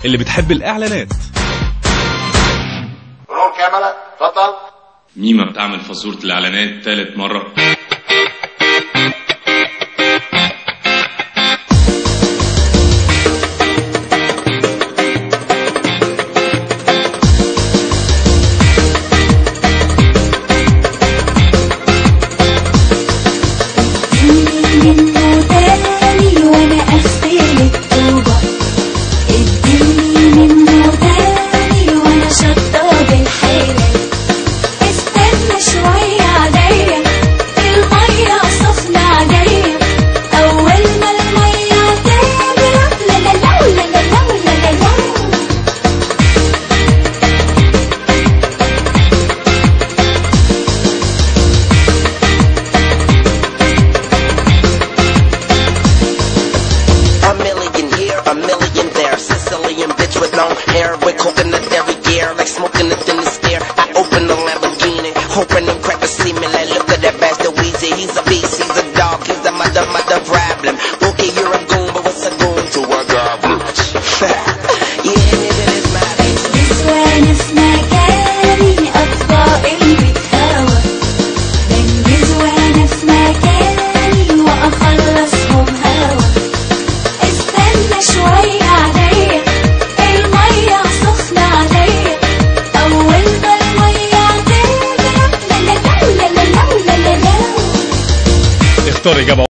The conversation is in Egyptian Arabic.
اللي بتحب الإعلانات رول كاميرا اتفضل ميمة بتعمل فاتورة الإعلانات تالت مرة منه تاني وانا اغسل الطوبة اديني منه تاني وانا شطة بالحلال استنى شوية عليا المية سخنة عليا اول ما المية تغرق لا لا لا لا لا لا لا لا لا A million here, a million there. Sicilian bitch with long hair, with coconut every year, like smoking it in the air. I open the Lamborghini, hoping them crackers see me. Like, look at that bastard Weezy. He's a beast, he's a dog, he's a mother, mother problem. Okay, you're a goon, but what's a goon to a goblin? yeah, nigga, this my bitch. نسوان في مكاني أطفاء البيت هوا بنجز وأنا في مكاني وأخلصهم هوا استنى شوية عليا المية سخنة عليا أول ما المية تغرق لا لا لا لا لا لا لا لا اختار إجابة